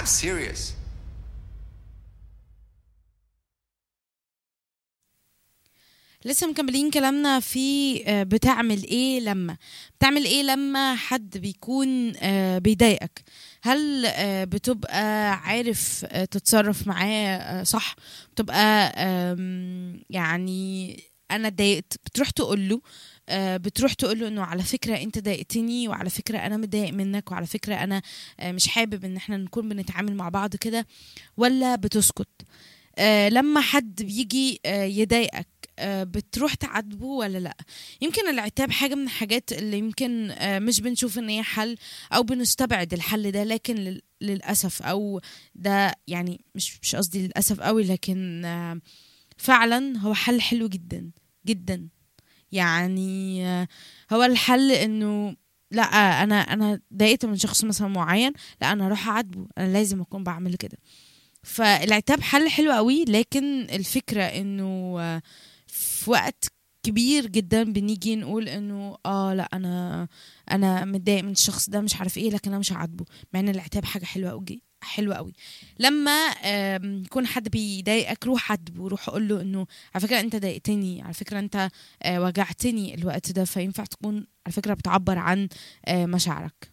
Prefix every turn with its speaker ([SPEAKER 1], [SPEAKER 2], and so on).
[SPEAKER 1] I'm serious.
[SPEAKER 2] لسه مكملين كلامنا في آه، بتعمل ايه لما بتعمل ايه لما حد بيكون آه، بيضايقك هل آه، بتبقى عارف آه، تتصرف معاه آه، صح بتبقى آم، يعني انا اتضايقت بتروح تقول له آه، بتروح تقول له انه على فكره انت ضايقتني وعلى فكره انا متضايق منك وعلى فكره انا آه، مش حابب ان احنا نكون بنتعامل مع بعض كده ولا بتسكت آه، لما حد بيجي آه، يضايقك آه، بتروح تعاتبه ولا لا يمكن العتاب حاجه من الحاجات اللي يمكن آه، مش بنشوف ان هي حل او بنستبعد الحل ده لكن لل- للاسف او ده يعني مش مش قصدي للاسف قوي لكن آه، فعلا هو حل حلو جدا جدا يعني آه، هو الحل انه لا انا انا ضايقت من شخص مثلا معين لا انا اروح اعاتبه انا لازم اكون بعمل كده فالعتاب حل حلو قوي لكن الفكره انه آه، في وقت كبير جدا بنيجي نقول انه اه لا انا انا متضايق من الشخص ده مش عارف ايه لكن انا مش هعاتبه مع ان العتاب حاجه حلوه قوي حلوه قوي لما آم، يكون حد بيضايقك روح عاتبه روح قول له انه على فكره انت ضايقتني على فكره انت آه، وجعتني الوقت ده فينفع تكون على فكره بتعبر عن آه، مشاعرك